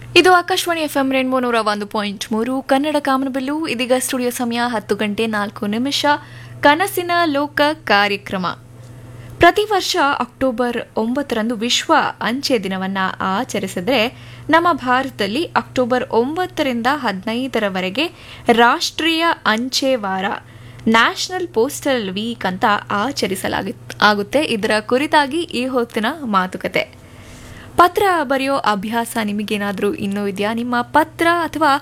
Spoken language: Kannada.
ಇದು ಆಕಾಶವಾಣಿ ಎಫ್ ಎಂ ರೇಣ್ಮೋ ನೂರ ಒಂದು ಪಾಯಿಂಟ್ ಮೂರು ಕನ್ನಡ ಕಾಮನಬಿಲ್ಲು ಇದೀಗ ಸ್ಟುಡಿಯೋ ಸಮಯ ಹತ್ತು ಗಂಟೆ ನಾಲ್ಕು ನಿಮಿಷ ಕನಸಿನ ಲೋಕ ಕಾರ್ಯಕ್ರಮ ಪ್ರತಿ ವರ್ಷ ಅಕ್ಟೋಬರ್ ಒಂಬತ್ತರಂದು ವಿಶ್ವ ಅಂಚೆ ದಿನವನ್ನ ಆಚರಿಸಿದ್ರೆ ನಮ್ಮ ಭಾರತದಲ್ಲಿ ಅಕ್ಟೋಬರ್ ಒಂಬತ್ತರಿಂದ ಹದಿನೈದರವರೆಗೆ ರಾಷ್ಟ್ರೀಯ ಅಂಚೆ ವಾರ ನ್ಯಾಷನಲ್ ಪೋಸ್ಟಲ್ ವೀಕ್ ಅಂತ ಆಚರಿಸಲಾಗಿ ಆಗುತ್ತೆ ಇದರ ಕುರಿತಾಗಿ ಈ ಹೊತ್ತಿನ ಮಾತುಕತೆ ಪತ್ರ ಬರೆಯೋ ಅಭ್ಯಾಸ ನಿಮಗೇನಾದರೂ ಇನ್ನೂ ಇದೆಯಾ ನಿಮ್ಮ ಪತ್ರ ಅಥವಾ